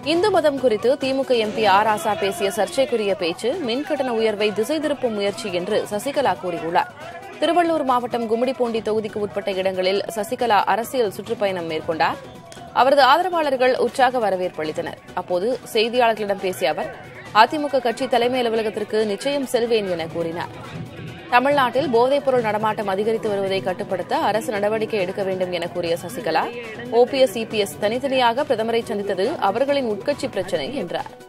இந்து மதம் குறித்து திமுக MP R ஆசா பேசிய சர்ச்சைக்குரிய பேச்சு மின்கட்டண உயர்வை திசை திருப்பும் முயற்சி என்று சசிகலா கூறியுள்ளார் திருவள்ளூர் மாவட்டம் கும்மிடிப்பூண்டி தொகுதிக்கு உட்பட்ட இடங்களில் சசிகலா அரசியல் சுற்றுப்பயணம் மேற்கொண்டார் அவரது ஆதரவாளர்கள் உற்சாக வரவேற்பு அளித்தனர் அப்போது செய்தியாளர்களிடம் பேசிய அவர் அதிமுக கட்சி தலைமை அலுவலகத்திற்கு நிச்சயம் செல்வேன் என கூறினார் தமிழ்நாட்டில் போதைப்பொருள் நடமாட்டம் அதிகரித்து வருவதை கட்டுப்படுத்த அரசு நடவடிக்கை எடுக்க வேண்டும் என கூறிய சசிகலா ஓபிஎஸ் இபிஎஸ் தனித்தனியாக பிரதமரை சந்தித்தது அவர்களின் உட்கட்சி பிரச்சினை என்றார்